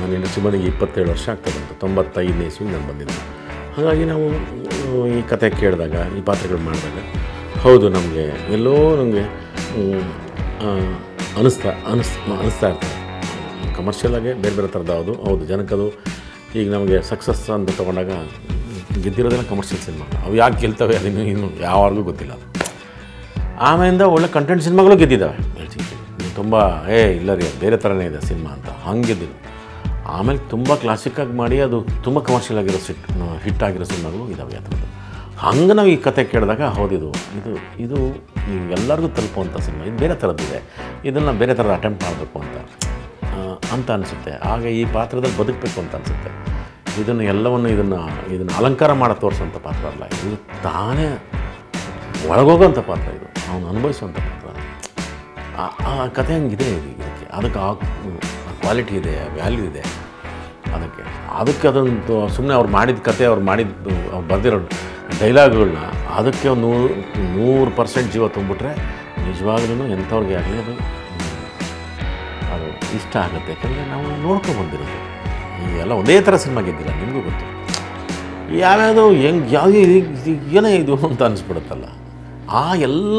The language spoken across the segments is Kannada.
ನಾನು ಇಂಡಸ್ಟ್ರಿ ಬಂದಿಗೆ ಇಪ್ಪತ್ತೇಳು ವರ್ಷ ಆಗ್ತದೆ ಅಂತ ತೊಂಬತ್ತೈದನೇ ಇಸ್ವಿಗೆ ನಾನು ಬಂದಿದ್ದೆ ಹಾಗಾಗಿ ನಾವು ಆ, ಈ ಕತೆ ಕೇಳಿದಾಗ ಈ ಪಾತ್ರಗಳು ಮಾಡಿದಾಗ ಹೌದು ನಮಗೆ ಎಲ್ಲೋ ನಮಗೆ ಅನಿಸ್ತಾ ಅನಿಸ್ ಅನಿಸ್ತಾ ಇರ್ತದೆ ಕಮರ್ಷಿಯಲಾಗೆ ಬೇರೆ ಬೇರೆ ಥರದ್ದು ಹೌದು ಹೌದು ಜನಕ್ಕದು ಈಗ ನಮಗೆ ಸಕ್ಸಸ್ ಅಂತ ತೊಗೊಂಡಾಗ ಗೆದ್ದಿರೋದೆಲ್ಲ ಕಮರ್ಷಿಯಲ್ ಸಿನಿಮಾ ಅವು ಯಾಕೆ ಗೆಲ್ತವೆ ಅದನ್ನು ಇನ್ನು ಯಾವಾಗಲೂ ಗೊತ್ತಿಲ್ಲ ಅದು ಆಮೇಲಿಂದ ಒಳ್ಳೆ ಕಂಟೆಂಟ್ ಸಿನಿಮಾಗಳು ಗೆದ್ದಿದ್ದಾವೆ ತುಂಬ ಏ ಇಲ್ಲ ರೀ ಅದು ಬೇರೆ ಥರನೇ ಇದೆ ಸಿನಿಮಾ ಅಂತ ಹಂಗೆ ಗೆದ್ದಿದ್ದು ಆಮೇಲೆ ತುಂಬ ಕ್ಲಾಸಿಕ್ಕಾಗಿ ಮಾಡಿ ಅದು ತುಂಬ ಕಮರ್ಷಿಯಲ್ ಆಗಿರೋ ಸಿಟ್ ಹಿಟ್ ಆಗಿರೋ ಸಿನಿಮಾಗಳು ಇದ್ದಾವೆ ಆ ಥರದ್ದು ಹಂಗೆ ನಾವು ಈ ಕತೆ ಕೇಳಿದಾಗ ಹೌದಿದು ಇದು ಇದು ಈ ಎಲ್ಲರಿಗೂ ತಲುಪುವಂಥ ಸಿನಿಮಾ ಇದು ಬೇರೆ ಥರದ್ದಿದೆ ಇದನ್ನು ಬೇರೆ ಥರದ ಅಟೆಂಪ್ಟ್ ಮಾಡಬೇಕು ಅಂತ ಆ, ಅಂತ ಅನಿಸುತ್ತೆ ಆಗ ಈ ಪಾತ್ರದಲ್ಲಿ ಬದುಕಬೇಕು ಅಂತ ಅನಿಸುತ್ತೆ ಇದನ್ನು ಎಲ್ಲವನ್ನು ಇದನ್ನು ಇದನ್ನು ಅಲಂಕಾರ ಮಾಡೋ ತೋರಿಸೋಂಥ ಪಾತ್ರ ಅಲ್ಲ ಇದು ತಾನೇ ಒಳಗೋಗೋಂಥ ಪಾತ್ರ ಇದು ಅವನು ಅನುಭವಿಸುವಂಥ ಪಾತ್ರ ಆ- ಆ ಕತೆ ಹಂಗಿದೆ ಇದು ಇದಕ್ಕೆ ಅದಕ್ಕೆ ಆ ಕ್ವಾಲಿಟಿ ಇದೆ ವ್ಯಾಲ್ಯೂ ಇದೆ ಅದಕ್ಕೆ ಅದಕ್ಕೆ ಅದೊಂದು ಸುಮ್ಮನೆ ಅವ್ರು ಮಾಡಿದ ಕತೆ ಅವ್ರು ಮಾಡಿದ್ದು ಅವ್ರು ಬರೆದಿರೋ ಡೈಲಾಗ್ಗಳನ್ನ ಅದಕ್ಕೆ ಒಂದು ನೂರು ನೂರು ಪರ್ಸೆಂಟ್ ಜೀವ ತುಂಬಿಟ್ರೆ ನಿಜವಾಗ್ಲೂ ಎಂಥವ್ರಿಗೆ ಆಗಲಿ ಅದು ಅದು ಇಷ್ಟ ಆಗುತ್ತೆ ಯಾಕಂದರೆ ನಾವು ನೋಡ್ಕೊಂಡು ಬಂದಿರೋದು ಈ ಎಲ್ಲ ಒಂದೇ ಥರ ಸಿನಿಮಾ ಗೆದ್ದಿಲ್ಲ ನಿಮಗೂ ಗೊತ್ತು ಯಾವ್ಯಾವುದು ಹೆಂಗೆ ಯಾವುದು ಏನೇ ಇದು ಅಂತ ಅನಿಸ್ಬಿಡುತ್ತಲ್ಲ ಆ ಎಲ್ಲ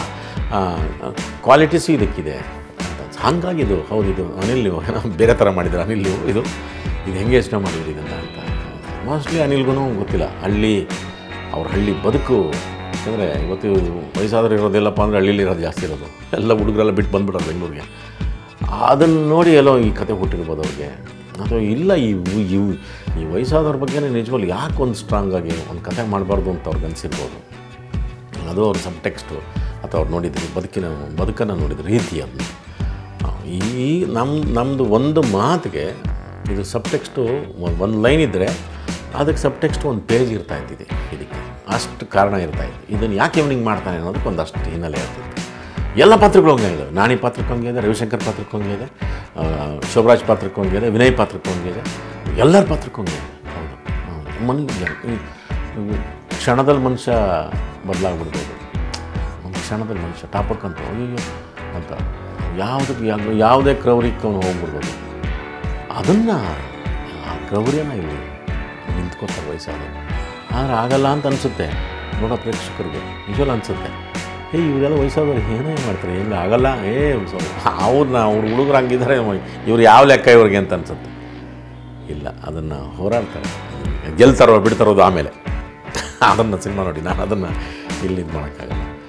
ಕ್ವಾಲಿಟೀಸು ಇದಕ್ಕಿದೆ ಅಂತ ಹಾಗಾಗಿ ಇದು ಹೌದು ಇದು ಅನಿಲ್ ನೀವು ಬೇರೆ ಥರ ಮಾಡಿದ್ರೆ ಅನಿಲ್ ನೀವು ಇದು ಇದು ಹೆಂಗೆ ಯೋಚನೆ ಮಾಡಿದ್ರಿ ಇದನ್ನು ಅಂತ ಮೋಸ್ಟ್ಲಿ ಅನಿಲ್ಗೂ ಗೊತ್ತಿಲ್ಲ ಹಳ್ಳಿ ಅವ್ರ ಹಳ್ಳಿ ಬದುಕು ಯಾಕಂದರೆ ಇವತ್ತು ವಯಸ್ಸಾದ್ರೆ ಇರೋದೆಲ್ಲಪ್ಪ ಅಂದರೆ ಹಳ್ಳಿಲಿ ಇರೋದು ಜಾಸ್ತಿ ಇರೋದು ಎಲ್ಲ ಹುಡುಗರೆಲ್ಲ ಬಿಟ್ಟು ಬಂದ್ಬಿಡೋದು ಬೆಂಗಳೂರಿಗೆ ಅದನ್ನು ನೋಡಿ ಎಲ್ಲೋ ಈ ಕತೆ ಹುಟ್ಟಿರ್ಬೋದು ಅವ್ರಿಗೆ ಅಥವಾ ಇಲ್ಲ ಈ ಇವ್- ಇವ್ ಈ ವಯಸ್ಸಾದವ್ರ ಬಗ್ಗೆನೇ ನಿಜವಾಗ್ಲು ಯಾಕೆ ಒಂದು ಸ್ಟ್ರಾಂಗ್ ಆಗಿ ಒಂದು ಕತೆ ಮಾಡಬಾರ್ದು ಅಂತ ಅವ್ರಿಗೆ ಅನಿಸಿರ್ಬೋದು ಅದು ಅವ್ರ ಸಬ್ ಟೆಕ್ಸ್ಟು ಅಥವಾ ಅವ್ರು ನೋಡಿದ್ರು ಬದುಕಿನ ಬದುಕನ್ನು ನೋಡಿದ ರೀತಿ ಅದನ್ನ ಈ ನಮ್ಮ ನಮ್ಮದು ಒಂದು ಮಾತಿಗೆ ಇದು ಸಬ್ ಟೆಕ್ಸ್ಟು ಒಂದು ಲೈನ್ ಇದ್ದರೆ ಅದಕ್ಕೆ ಸಬ್ ಟೆಕ್ಸ್ಟ್ ಒಂದು ಪೇಜ್ ಇರ್ತಾ ಇದ್ದಿದೆ ಇದಕ್ಕೆ ಅಷ್ಟು ಕಾರಣ ಇರ್ತಾ ಇತ್ತು ಇದನ್ನು ಯಾಕೆ ಇವನಿಗೆ ಮಾಡ್ತಾನೆ ಅನ್ನೋದಕ್ಕೆ ಒಂದಷ್ಟು ಹಿನ್ನೆಲೆ ಇರ್ತಿತ್ತು ಎಲ್ಲ ಪಾತ್ರಗಳು ಹಂಗೆ ಇದ್ದಾವೆ ನಾಣಿ ಪಾತ್ರಕ್ಕೆ ಹಂಗೆ ಇದೆ ರವಿಶಂಕರ್ ಪಾತ್ರಕ್ಕೆ ಹಂಗೆ ಇದೆ ಆ, ಶೋಭರಾಜ್ ಪಾತ್ರಕ್ಕೆ ಹಂಗೆ ಇದೆ ವಿನಯ್ ಪಾತ್ರಕ್ಕೆ ಹಂಗೆ ಇದೆ ಎಲ್ಲರ ಪಾತ್ರಕ್ಕೆ ಹಂಗೆ ಇದೆ ಹೌದು ಹೌದು. ಮನ್ ಈ- ಈ ಕ್ಷಣದಲ್ಲಿ ಮನುಷ್ಯ ಬದಲಾಗ್ಬಿಡ್ಬೋದು ಒಂದು ಕ್ಷಣದಲ್ಲಿ ಮನುಷ್ಯ ಟಾಪಕ್ಕಂತ ಅಯ್ಯೋ ಅಂತ ಯಾವುದಕ್ಕೆ ಯಾವ- ಯಾವುದೇ ಕ್ರೌರಿಕ್ಕೆ ಅವನು ಹೋಗ್ಬಿಡ್ಬೋದು ಅದನ್ನು ಆ ಕ್ರೌರ್ಯನ ಇಲ್ಲಿ ನಿಂತ್ಕೋತಾರೆ ವಯಸ್ಸಾದವರು ಆದರೆ ಆಗಲ್ಲ ಅಂತ ಅನಿಸುತ್ತೆ ನೋಡೋ ಪ್ರೇಕ್ಷಕರಿಗೆ ನಿಜವಲ್ಲ ಅನಿಸುತ್ತೆ ಏ ಇವರೆಲ್ಲ ವಯಸ್ಸಾದವ್ರು ಏನೇ ಮಾಡ್ತಾರೆ ಹೆಂಗೆ ಆಗಲ್ಲ ಏ ಅವ್ರನ್ನ ಅವ್ರ ಹುಡುಗರು ಹಂಗಿದ್ದಾರೆ ಇವ್ರು ಯಾವ ಲೆಕ್ಕ ಇವ್ರಿಗೆ ಅಂತ ಅನ್ಸುತ್ತೆ ಇಲ್ಲ ಅದನ್ನು ಹೋರಾಡ್ತಾರೆ ಗೆಲ್ತಾರೋ ಬಿಡ್ತಾರೋದು ಆಮೇಲೆ ಅದನ್ನು ಸಿನಿಮಾ ನೋಡಿ ನಾನು ಅದನ್ನು ಇಲ್ಲಿ ಇದು ಮಾಡೋಕ್ಕಾಗಲ್ಲ